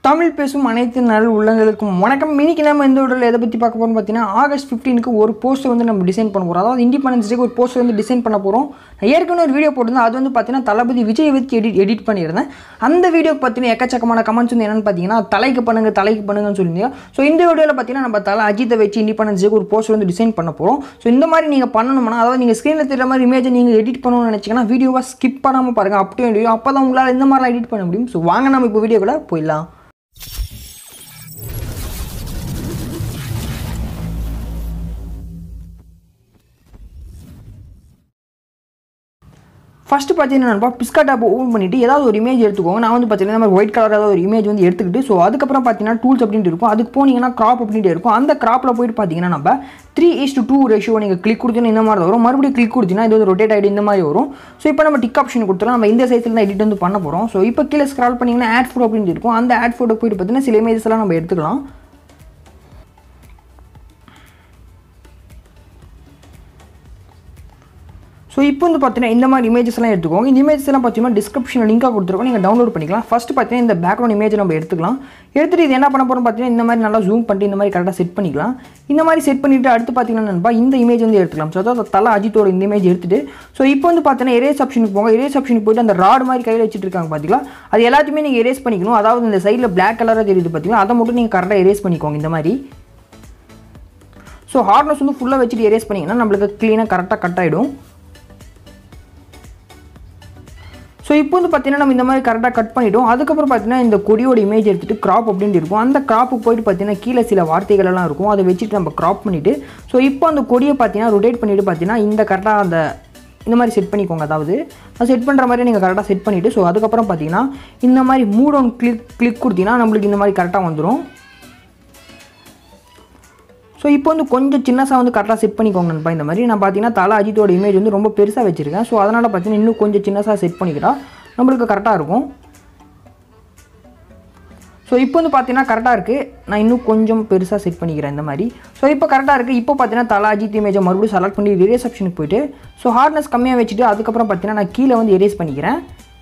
தமிழ் பேசும் அனைத்து நல் உள்ளங்களுக்கும் வணக்கம் இன்னைக்கு நம்ம இந்த வீடியோவில் எதை பற்றி பார்க்க போகிறோம் பார்த்தீங்கன்னா ஆகஸ்ட் ஃபிஃப்டீனுக்கு ஒரு போஸ்டர் வந்து நம்ம டிசைன் பண்ண போகிறோம் அதாவது இண்டிபெண்டன்ஸ் டேக்கு ஒரு போஸ்டர் வந்து டிசைன் பண்ண போகிறோம் நான் ஏற்கனவே ஒரு வீடியோ போட்டிருந்தேன் அது வந்து பார்த்தீங்கன்னா தளபதி விஜய் வச்சு எடிட் எடிட் பண்ணியிருந்தேன் அந்த வீடியோக்கு பார்த்தீங்கன்னா எக்கச்சக்கமான கமெண்ட்ஸ் வந்து என்னென்னு பார்த்தீங்கன்னா தலைக்கு பண்ணுங்க தலைக்கு பண்ணுங்கன்னு சொல்லியிருந்தீங்க ஸோ இந்த வீடியோவில் பார்த்தீங்கன்னா நம்ம தலை அஜித்தை வச்சு இண்டிபெண்டன்ஸ் டேக்கு ஒரு போஸ்டர் வந்து டிசைன் பண்ண போகிறோம் ஸோ இந்த மாதிரி நீங்கள் பண்ணணும்னா அதாவது நீங்கள் ஸ்க்ரீனில் தெரியுற மாதிரி இமேஜை நீங்கள் எடிட் பண்ணணும்னு நினச்சிங்கன்னா வீடியோவை ஸ்கிப் பண்ணாமல் பாருங்கள் அப்படியே வீடியோ அப்போ தான் உங்களால் இந்த மாதிரிலாம் எடிட் பண்ண முடியும் ஸோ வாங்க நம்ம இப்போ வீடியோக்குள்ளே போயிடலாம் ஃபஸ்ட்டு பார்த்தீங்கன்னா நண்பா பிஸ்கட் ஆப் ஓப்பன் பண்ணிவிட்டு ஏதாவது ஒரு இமேஜ் எடுத்துக்கோங்க நான் வந்து பார்த்தீங்கன்னா இந்த மாதிரி ஒயிட் கலர் ஏதாவது ஒரு இமேஜ் வந்து எடுத்துக்கிட்டு ஸோ அதுக்கப்புறம் பார்த்தீங்கன்னா டூல்ஸ் அப்படின்ட்டு இருக்கும் அதுக்கு போனீங்கன்னா கிராப் அப்படின்ட்டு இருக்கும் அந்த கிராப்பில் போயிட்டு பார்த்தீங்கன்னா நம்ம த்ரீ இஸ் டூ ரேஷியோ நீங்கள் கிளிக் கொடுத்தீங்கன்னா இந்த மாதிரி வரும் மறுபடியும் கிளிக் கொடுத்தீங்கன்னா இது வந்து ரொட்டேட் ஆகிட்டு இந்த மாதிரி வரும் ஸோ இப்போ நம்ம டிக் ஆப்ஷன் கொடுத்துலாம் நம்ம இந்த சைஸில் தான் எடிட் வந்து பண்ண போகிறோம் ஸோ இப்போ கீழே ஸ்க்ரால் பண்ணிங்கன்னா ஆட் ஃபோட்டோ அப்படின்ட்டு இருக்கும் அந்த ஆட் ஃபோட்டோ போயிட்டு பார்த்தீங்கன்னா சில இமேஜஸ் எல்லாம் நம்ம எடுத்துக்கலாம் ஸோ இப்போ வந்து பார்த்தீங்கன்னா இந்த மாதிரி இமேஜஸ்லாம் எடுத்துக்கோங்க இந்த இமேஜஸ் எல்லாம் பார்த்தீங்கன்னா டிஸ்கிரிப்ஷனில் லிங்காக கொடுத்துருக்கோம் நீங்கள் டவுன்லோட் பண்ணிக்கலாம் ஃபஸ்ட் பார்த்தீங்கன்னா இந்த பேக்ரவுண்ட் இமேஜ் நம்ம எடுத்துக்கலாம் எடுத்துகிட்டு இது என்ன பண்ண போகிறோம் பார்த்தீங்கன்னா இந்த மாதிரி நல்லா ஜூம் பண்ணிட்டு இந்த மாதிரி கரெக்டாக செட் பண்ணிக்கலாம் இந்த மாதிரி செட் பண்ணிவிட்டு அடுத்து பார்த்தீங்கன்னா நண்பா இந்த இமேஜ் வந்து எடுத்துக்கலாம் ஸோ அதாவது தலை அஜித்தோட இந்த இமேஜ் எடுத்துட்டு ஸோ இப்போ வந்து பார்த்தீங்கன்னா எரேஸ் ஆப்ஷனுக்கு போங்க எரேஸ் ஆப்ஷனுக்கு போயிட்டு அந்த ராட் மாதிரி கையில் வச்சுட்டு இருக்காங்க பார்த்தீங்களா அது எல்லாத்தையுமே நீங்கள் எரேஸ் பண்ணிக்கணும் அதாவது இந்த சைடில் பிளாக் கலராக தெரியுது பார்த்தீங்களா அதை மட்டும் நீங்கள் கரெக்டாக எரேஸ் பண்ணிக்கோங்க இந்த மாதிரி ஸோ ஹார்னஸ் வந்து ஃபுல்லாக வச்சுட்டு எரேஸ் பண்ணிங்கன்னா நம்மளுக்கு க்ளீனாக கரெக்டாக கட் ஆகிடும் ஸோ இப்போ வந்து பார்த்தீங்கன்னா நம்ம இந்த மாதிரி கரெக்டாக கட் பண்ணிவிட்டோம் அதுக்கப்புறம் பார்த்தீங்கன்னா இந்த கொடியோட இமேஜ் எடுத்துகிட்டு கிராப் அப்படின்ட்டு இருக்கும் அந்த கிராப்புக்கு போயிட்டு பார்த்தீங்கன்னா கீழே சில வார்த்தைகள் எல்லாம் இருக்கும் அதை வச்சுட்டு நம்ம கிராப் பண்ணிவிட்டு ஸோ இப்போ அந்த கொடியை பார்த்தீங்கன்னா ரொட்டேட் பண்ணிவிட்டு பார்த்தீங்கன்னா இந்த கரெக்டாக அந்த இந்த மாதிரி செட் பண்ணிக்கோங்க அதாவது அது செட் பண்ணுற மாதிரி நீங்கள் கரெக்டாக செட் பண்ணிவிட்டு ஸோ அதுக்கப்புறம் பார்த்தீங்கன்னா இந்த மாதிரி மூட் ஒன் கிளிக் கிளிக் கொடுத்தீங்கன்னா நம்மளுக்கு இந்த மாதிரி கரெக்டாக வந்துடும் ஸோ இப்போ வந்து கொஞ்சம் சின்னசாக வந்து கரெக்டாக செட் பண்ணிக்கோங்க நண்பா இந்த மாதிரி நான் பார்த்தீங்கன்னா தலை அஜித்தோட இமேஜ் வந்து ரொம்ப பெருசாக வச்சுருக்கேன் ஸோ அதனால் பார்த்தீங்கன்னா இன்னும் கொஞ்சம் சின்னசாக செட் பண்ணிக்கிட்டா நம்மளுக்கு கரெக்டாக இருக்கும் ஸோ இப்போ வந்து பார்த்தீங்கன்னா கரெக்டாக இருக்குது நான் இன்னும் கொஞ்சம் பெருசாக செட் பண்ணிக்கிறேன் இந்த மாதிரி ஸோ இப்போ கரெக்டாக இருக்குது இப்போ பார்த்தீங்கன்னா தலை அஜித் இமேஜை மறுபடியும் செலக்ட் பண்ணி எரேஸ் ஆப்ஷனுக்கு போயிட்டு ஸோ ஹார்ட்னஸ் கம்மியாக வச்சுட்டு அதுக்கப்புறம் பார்த்தீங்கன்னா நான் கீழே வந்து எரேஸ் பண்ணிக்கிறேன்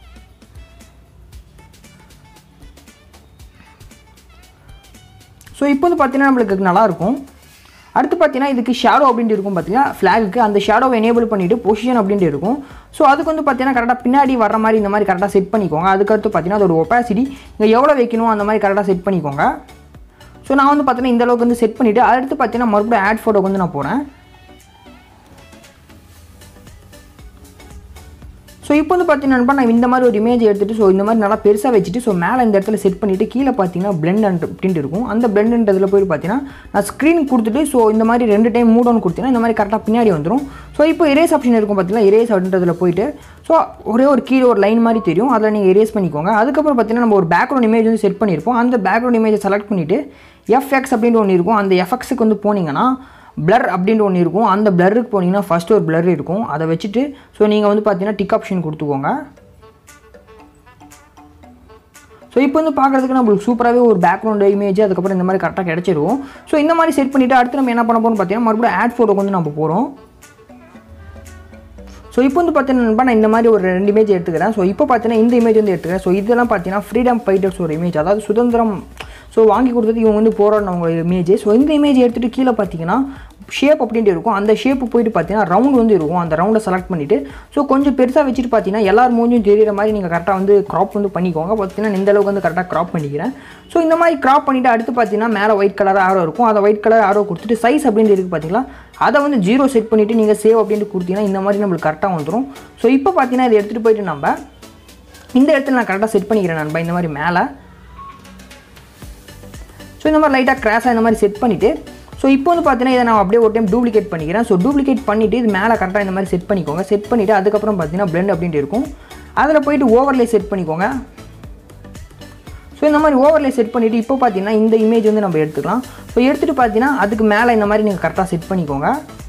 ஸோ இப்போ வந்து பார்த்தீங்கன்னா நம்மளுக்கு நல்லாயிருக்கும் அடுத்து பார்த்தீங்கன்னா இதுக்கு ஷேடோ அப்படின்ட்டு இருக்கும் பார்த்தீங்கன்னா ஃப்ளாகுக்கு அந்த ஷேடோவை எனேபிள் பண்ணிவிட்டு பொசிஷன் அப்படின்ட்டு இருக்கும் ஸோ அதுக்கு வந்து பார்த்தீங்கன்னா கரெக்டாக பின்னாடி வர மாதிரி இந்த மாதிரி கரெக்டாக செட் பண்ணிக்கோங்க அதுக்கடுத்து பார்த்தீங்கன்னா அதோட ஒப்பாசிட்டி இங்கே எவ்வளோ வைக்கணும் அந்த மாதிரி கரெக்டாக செட் பண்ணிக்கோங்க ஸோ நான் வந்து பார்த்தீங்கன்னா இந்த அளவுக்கு வந்து செட் பண்ணிவிட்டு அடுத்து பார்த்தீங்கன்னா மறுபடியும் ஆட் ஃபோட்டோக்கு வந்து நான் போகிறேன் ஸோ இப்போ வந்து பார்த்தீங்கன்னா நான் இந்த மாதிரி ஒரு இமேஜ் எடுத்துகிட்டு ஸோ இந்த மாதிரி நல்லா பெருசாக வச்சுட்டு ஸோ மேலே இந்த இடத்துல செட் பண்ணிவிட்டு கீழே பார்த்தீங்கன்னா பிளெண்ட் அப்படின்ட்டு இருக்கும் அந்த பிளெண்டுன்றதுல போய் பார்த்தீங்கன்னா நான் ஸ்க்ரீன் கொடுத்துட்டு ஸோ இந்த மாதிரி ரெண்டு டைம் மூட் ஆன் கொடுத்தீங்கன்னா இந்த மாதிரி கரெக்டாக பின்னாடி வந்துடும் ஸோ இப்போ எரேஸ் ஆப்ஷன் இருக்கும் பார்த்தீங்கன்னா எரேஸ் அப்படின்றதுல போயிட்டு ஸோ ஒரே ஒரு கீழே ஒரு லைன் மாதிரி தெரியும் அதில் நீங்கள் எரேஸ் பண்ணிக்கோங்க அதுக்கப்புறம் பார்த்தீங்கன்னா நம்ம ஒரு பேக்ரவுண்ட் இமேஜ் வந்து செட் பண்ணியிருப்போம் அந்த பேக்ரவுண்ட் இமேஜை செலக்ட் பண்ணிவிட்டு எஃப்எக்ஸ் அப்படின்ட்டு ஒன்று இருக்கும் அந்த எஃப்எக்ஸுக்கு வந்து போனீங்கன்னா பிளர் அப்படின்ட்டு ஒன்று இருக்கும் அந்த பிளருக்கு போனீங்கன்னா ஃபஸ்ட்டு ஒரு பிளர் இருக்கும் அதை வச்சுட்டு ஸோ நீங்கள் வந்து பார்த்தீங்கன்னா டிக் ஆப்ஷன் கொடுத்துக்கோங்க ஸோ இப்போ வந்து பார்க்குறதுக்கு நம்மளுக்கு சூப்பராகவே ஒரு பேக்ரவுண்ட் இமேஜ் அதுக்கப்புறம் இந்த மாதிரி கரெக்டாக கிடச்சிரும் ஸோ இந்த மாதிரி செட் பண்ணிவிட்டு அடுத்து நம்ம என்ன பண்ண போகிறோம் பார்த்தீங்கன்னா மறுபடியும் ஆட் ஃபோட்டோக்கு வந்து நம்ம போகிறோம் ஸோ இப்போ வந்து பார்த்தீங்கன்னா நான் இந்த மாதிரி ஒரு ரெண்டு இமேஜ் எடுத்துக்கிறேன் ஸோ இப்போ பார்த்தீங்கன்னா இந்த இமேஜ் வந்து எடுத்துக்கிறேன் ஸோ இதெல்லாம் பார்த்தீங்கன்னா ஃப்ரீடம் ஃபைட்டர்ஸ் ஒரு இமேஜ் அதாவது சுதந்திரம் ஸோ வாங்கி கொடுத்தது இவங்க வந்து போராடினவங்க இமேஜ் ஸோ இந்த இமேஜ் எடுத்துகிட்டு கீழே பார்த்தீங்கன்னா ஷேப் அப்படின்ட்டு இருக்கும் அந்த ஷேப்பு போயிட்டு பார்த்தீங்கன்னா ரவுண்ட் வந்து இருக்கும் அந்த ரவுண்டை செலக்ட் பண்ணிவிட்டு ஸோ கொஞ்சம் பெருசாக வச்சுட்டு பார்த்தீங்கன்னா எல்லார் மூஞ்சும் தெரியிற மாதிரி நீங்கள் கரெக்டாக வந்து க்ராப் வந்து பண்ணிக்கோங்க பார்த்தீங்கன்னா இந்த அளவுக்கு வந்து கரெக்டாக க்ராப் பண்ணிக்கிறேன் ஸோ இந்த மாதிரி க்ராப் பண்ணிவிட்டு அடுத்து பார்த்தீங்கன்னா மேலே ஒயிட் கலர் ஆரோ இருக்கும் அதை ஒயிட் கலர் ஆரோ கொடுத்துட்டு சைஸ் அப்படின்ட்டு இருக்குது பார்த்தீங்களா அதை வந்து ஜீரோ செட் பண்ணிவிட்டு நீங்கள் சேவ் அப்படின்ட்டு கொடுத்தீங்கன்னா இந்த மாதிரி நம்மளுக்கு கரெக்டாக வந்துடும் ஸோ இப்போ பார்த்தீங்கன்னா இதை எடுத்துகிட்டு போயிட்டு நம்ம இந்த இடத்துல நான் கரெக்டாக செட் பண்ணிக்கிறேன் நண்பா இந்த மாதிரி மேலே ஸோ இந்த மாதிரி லைட்டாக கிராஸாக இந்த மாதிரி செட் பண்ணிவிட்டு ஸோ இப்போ வந்து பார்த்தீங்கன்னா இதை நான் அப்படியே ஒரு டைம் டூப்ளிகேட் பண்ணிக்கிறேன் ஸோ டூப்ளிகேட் பண்ணிவிட்டு இது மேலே கரெக்டாக இந்த மாதிரி செட் பண்ணிக்கோங்க செட் பண்ணிவிட்டு அதுக்கப்புறம் பார்த்தீங்கன்னா பிளெண்ட் அப்படின்ட்டு இருக்கும் அதில் போயிட்டு ஓவர்லே செட் பண்ணிக்கோங்க ஸோ இந்த மாதிரி ஓவர்லே செட் பண்ணிவிட்டு இப்போ பார்த்தீங்கன்னா இந்த இமேஜ் வந்து நம்ம எடுத்துக்கலாம் ஸோ எடுத்துகிட்டு பார்த்தீங்கன்னா அதுக்கு மேலே இந்த மாதிரி நீங்கள் கரெக்டாக செட் பண்ணிக்கோங்க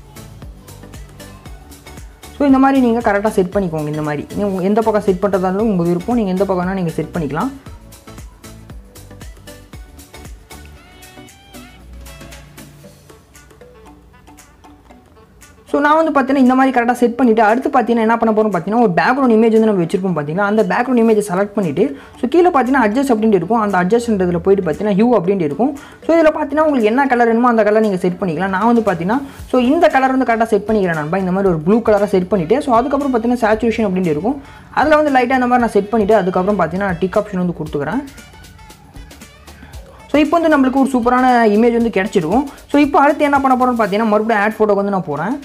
ஸோ இந்த மாதிரி நீங்கள் கரெக்டாக செட் பண்ணிக்கோங்க இந்த மாதிரி நீங்கள் எந்த பக்கம் செட் பண்ணுறதா இருந்தாலும் உங்கள் விருப்பம் நீங்கள் எந்த பக்கம்னா நீங்கள் செட் பண்ணிக்கலாம் ஸோ நான் வந்து பார்த்தீங்கன்னா இந்த மாதிரி கரெக்டாக செட் பண்ணிவிட்டு அடுத்து பார்த்தீங்கன்னா என்ன பண்ண போகிறோம் பார்த்தீங்கன்னா ஒரு பேக்ரவுண்ட் இமேஜ் வந்து நம்ம வச்சிருப்போம் பார்த்தீங்கன்னா அந்த பேக்ரவுண்ட் இமேஜை செலக்ட் பண்ணிவிட்டு ஸோ கீழே பார்த்தீங்கன்னா அட்ஜஸ்ட் அப்படின்ட்டு இருக்கும் அந்த அட்ஜஸ்ட்ன்றதுல போயிட்டு பார்த்தீங்கன்னா ஹியூ அப்படின்ட்டு இருக்கும் ஸோ இதில் பார்த்தீங்கன்னா உங்களுக்கு என்ன கலர் வேணுமோ அந்த கலர் நீங்கள் செட் பண்ணிக்கலாம் நான் வந்து பார்த்தீங்கன்னா ஸோ இந்த கலர் வந்து கரெக்டாக செட் பண்ணிக்கிறேன் நண்பா இந்த மாதிரி ஒரு ப்ளூ கலராக செட் பண்ணிவிட்டு ஸோ அதுக்கப்புறம் பார்த்தீங்கன்னா சேச்சுரேஷன் அப்படின்ட்டு இருக்கும் அதில் வந்து லைட்டாக இந்த மாதிரி நான் செட் பண்ணிவிட்டு அதுக்கப்புறம் பார்த்தீங்கன்னா நான் டிக் ஆப்ஷன் வந்து கொடுத்துக்கிறேன் ஸோ இப்போ வந்து நம்மளுக்கு ஒரு சூப்பரான இமேஜ் வந்து கிடச்சிருக்கும் ஸோ இப்போ அடுத்து என்ன பண்ண போகிறோம்னு பார்த்தீங்கன்னா மறுபடியும் ஆட் ஃபோட்டோக்கு வந்து நான் போகிறேன்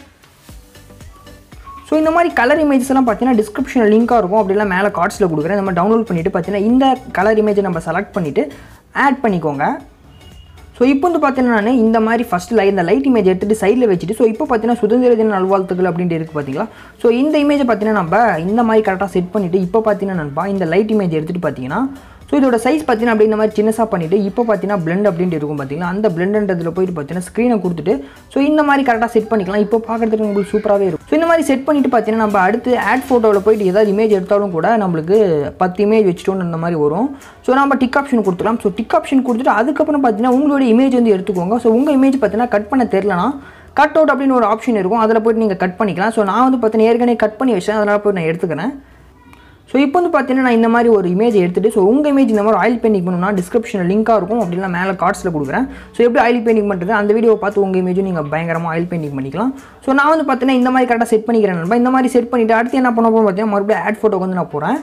ஸோ இந்த மாதிரி கலர் இமேஜஸ் எல்லாம் பார்த்தீங்கன்னா டிஸ்கிரிப்ஷனில் லிங்காக இருக்கும் அப்படிலாம் மேலே கார்ட்ஸில் கொடுக்குறேன் இந்த மாதிரி டவுன்லோட் பண்ணிவிட்டு பார்த்தீங்கன்னா இந்த கலர் இமேஜை நம்ம செலக்ட் பண்ணிவிட்டு ஆட் பண்ணிக்கோங்க ஸோ இப்போ வந்து பார்த்தீங்கன்னா நான் இந்த மாதிரி ஃபஸ்ட் லை இந்த லைட் இமேஜ் எடுத்துகிட்டு சைடில் வச்சுட்டு ஸோ இப்போ பார்த்தீங்கன்னா சுதந்திர தின நல்வாழ்த்துக்கள் அப்படின்ட்டு இருக்குது பார்த்தீங்களா ஸோ இந்த இமேஜை பார்த்தீங்கன்னா நம்ம இந்த மாதிரி கரெக்டாக செட் பண்ணிவிட்டு இப்போ பார்த்தீங்கன்னா நண்பா இந்த லைட் இமேஜ் எடுத்துகிட்டு பார்த்தீங்கன்னா ஸோ இதோட சைஸ் பார்த்தீங்கன்னா அப்படி இந்த மாதிரி சின்னஸாக பண்ணிவிட்டு இப்போ பார்த்தீங்கன்னா பிளெண்ட் அப்படின்ட்டு இருக்கும் பார்த்தீங்களா அந்த பிளெண்டன்றதில் போயிட்டு பார்த்தீங்கன்னா ஸ்க்ரீனை கொடுத்துட்டு ஸோ இந்த மாதிரி கரெக்டாக செட் பண்ணிக்கலாம் இப்போ பார்க்குறதுக்கு உங்களுக்கு சூப்பராகவே இருக்கும் ஸோ இந்த மாதிரி செட் பண்ணிட்டு பார்த்தீங்கன்னா நம்ம அடுத்து ஆட் ஃபோட்டோவில் போயிட்டு ஏதாவது இமேஜ் எடுத்தாலும் கூட நம்மளுக்கு பத்து இமேஜ் வச்சுட்டோன்னு அந்த மாதிரி வரும் ஸோ நம்ம டிக் ஆப்ஷன் கொடுத்துக்கலாம் ஸோ டிக் ஆப்ஷன் கொடுத்துட்டு அதுக்கப்புறம் பார்த்தீங்கன்னா உங்களோட இமேஜ் வந்து எடுத்துக்கோங்க ஸோ உங்கள் இமேஜ் பார்த்தீங்கன்னா கட் பண்ண தெரிலனா கட் அவுட் அப்படின்னு ஒரு ஆப்ஷன் இருக்கும் அதில் போய்ட்டு நீங்கள் கட் பண்ணிக்கலாம் ஸோ நான் வந்து பார்த்தீங்கன்னா ஏற்கனவே கட் பண்ணி வச்சேன் அதனால் போய் நான் எடுத்துக்கிறேன் ஸோ இப்போ வந்து பார்த்தீங்கன்னா நான் இந்த மாதிரி ஒரு இமேஜ் எடுத்துகிட்டு ஸோ உங்கள் இமேஜ் இந்த மாதிரி ஆயில் பெயிண்டிங் பண்ணணும்னா டிஸ்கிரிப்ஷனில் லிங்காக இருக்கும் அப்படின்னா மேலே கார்ட்ஸில் கொடுக்குறேன் ஸோ எப்படி ஆயில் பெயிண்டிங் பண்ணுறது அந்த வீடியோவை பார்த்து உங்கள் இமேஜும் நீங்கள் பயங்கரமாக ஆயில் பெயிண்டிங் பண்ணிக்கலாம் ஸோ நான் வந்து பார்த்தீங்கன்னா இந்த மாதிரி கரெக்டாக செட் பண்ணிக்கிறேன் நண்பா இந்த மாதிரி செட் பண்ணிவிட்டு அடுத்து என்ன பண்ண போகிறோம் பார்த்தீங்கன்னா மறுபடியும் ஆட் ஃபோட்டோக்கு வந்து நான் போகிறேன்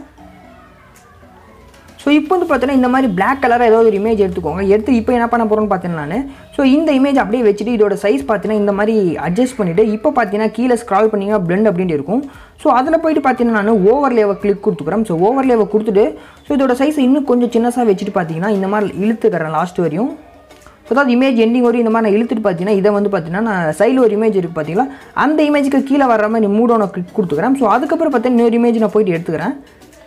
ஸோ இப்போ வந்து பார்த்தீங்கன்னா இந்த மாதிரி பிளாக் கலராக ஏதாவது ஒரு இமேஜ் எடுத்துக்கோங்க எடுத்து இப்போ என்ன பண்ண போகிறோன்னு பார்த்தீங்கன்னா நான் ஸோ இந்த இமேஜ் அப்படியே வச்சுட்டு இதோட சைஸ் பார்த்தீங்கன்னா இந்த மாதிரி அட்ஜஸ்ட் பண்ணிவிட்டு இப்போ பார்த்தீங்கன்னா கீழே ஸ்க்ரால் பண்ணிங்கன்னா பிளெண்ட் அப்படின்ட்டு இருக்கும் ஸோ அதில் போயிட்டு பார்த்தீங்கன்னா நான் ஓவர்லேவை கிளிக் கொடுத்துக்கிறேன் ஸோ ஓவர்லேவை கொடுத்துட்டு ஸோ இதோட சைஸ் இன்னும் கொஞ்சம் சின்னஸாக வச்சுட்டு பார்த்தீங்கன்னா இந்த மாதிரி இழுத்துக்கிறேன் லாஸ்ட் வரையும் ஸோ அதாவது இமேஜ் எண்டிங் வரையும் இந்த மாதிரி நான் இழுத்துட்டு பார்த்தீங்கன்னா இதை வந்து பார்த்தீங்கன்னா நான் சைடில் ஒரு இமேஜ் இருக்குது பார்த்தீங்களா அந்த இமேஜுக்கு கீழே வர மாதிரி மூடோன கிளிக் கொடுத்துக்கிறேன் ஸோ அதுக்கப்புறம் பார்த்தீங்கன்னா இன்னொரு இமேஜ் நான் போயிட்டு எடுத்துக்கிறேன்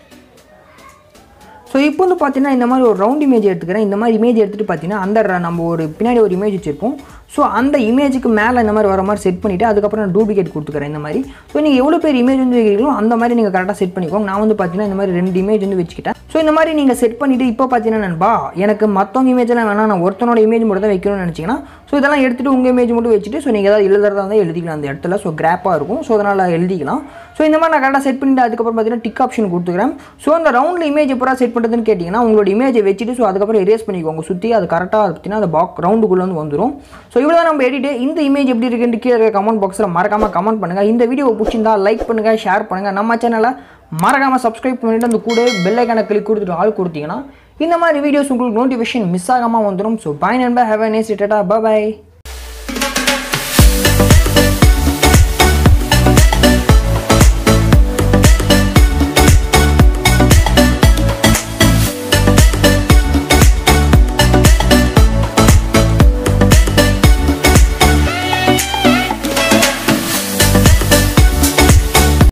ஸோ இப்போ வந்து பார்த்தீங்கன்னா இந்த மாதிரி ஒரு ரவுண்ட் இமேஜ் எடுத்துக்கிறேன் இந்த மாதிரி இமேஜ் எடுத்துகிட்டு பார்த்தீங்கன்னா அந்த ர- நம்ம ஒரு பின்னாடி ஒரு இமேஜ் வச்சுருப்போம் ஸோ அந்த இமேஜுக்கு மேலே இந்த மாதிரி வர மாதிரி செட் பண்ணிவிட்டு அதுக்கப்புறம் நான் டூப்ளிகேட் கொடுத்துக்கிறேன் இந்த மாதிரி ஸோ நீங்கள் எவ்வளோ பேர் இமேஜ் வந்து வைக்கிறீங்களோ அந்த மாதிரி நீங்கள் கரெக்டாக செட் பண்ணிக்கோங்க நான் வந்து பார்த்தீங்கன்னா இந்த மாதிரி ரெண்டு இமேஜ் வந்து வச்சுக்கிட்டேன் ஸோ இந்த மாதிரி நீங்கள் செட் பண்ணிவிட்டு இப்போ பார்த்தீங்கன்னா நண்பா எனக்கு மற்றவங்க இமேஜ்லாம் வேணாம் நான் ஒருத்தனோட இமேஜ் மட்டும் தான் வைக்கணும்னு நினச்சிங்கன்னா ஸோ இதெல்லாம் எடுத்துகிட்டு உங்கள் இமேஜ் மட்டும் வச்சுட்டு ஸோ நீங்கள் ஏதாவது எழுதுறதா இருந்தால் எழுதிக்கலாம் அந்த இடத்துல ஸோ கிராப்பாக இருக்கும் ஸோ அதனால் எழுதிக்கலாம் ஸோ இந்த மாதிரி நான் கரெக்டாக செட் பண்ணிட்டு அதுக்கப்புறம் பார்த்தீங்கன்னா டிக் ஆப்ஷன் கொடுத்துக்கிறேன் ஸோ அந்த ரவுண்டில் இமேஜ் எப்போ செட் பண்ணுறதுன்னு கேட்டிங்கன்னா உங்களோட இமேஜை வச்சுட்டு ஸோ அதுக்கப்புறம் erase பண்ணிக்கோங்க சுற்றி அது கரெக்டாக பார்த்தீங்கன்னா அந்த பாக் ரவுண்டுக்குள்ளே வந்து வந்துடும் ஸோ இவ்வளோ தான் நம்ம எடிட்டு இந்த இமேஜ் எப்படி இருக்குன்னு கீழே இருக்க கமெண்ட் பாக்ஸில் மறக்காமல் கமெண்ட் பண்ணுங்கள் இந்த வீடியோ பிடிச்சிருந்தா லைக் பண்ணுங்கள் ஷேர் பண்ணுங்கள் நம்ம சேனலை மறக்காமல் சப்ஸ்கிரைப் பண்ணிட்டு அந்த கூட பெல் ஐக்கான கிளிக் கொடுத்துட்டு ஆள் கொடுத்தீங்கன்னா இந்த மாதிரி வீடியோஸ் உங்களுக்கு நோட்டிஃபிகேஷன் மிஸ் ஆகாமல் வந்துடும் ஸோ பாய் நண்பர் have a nice data bye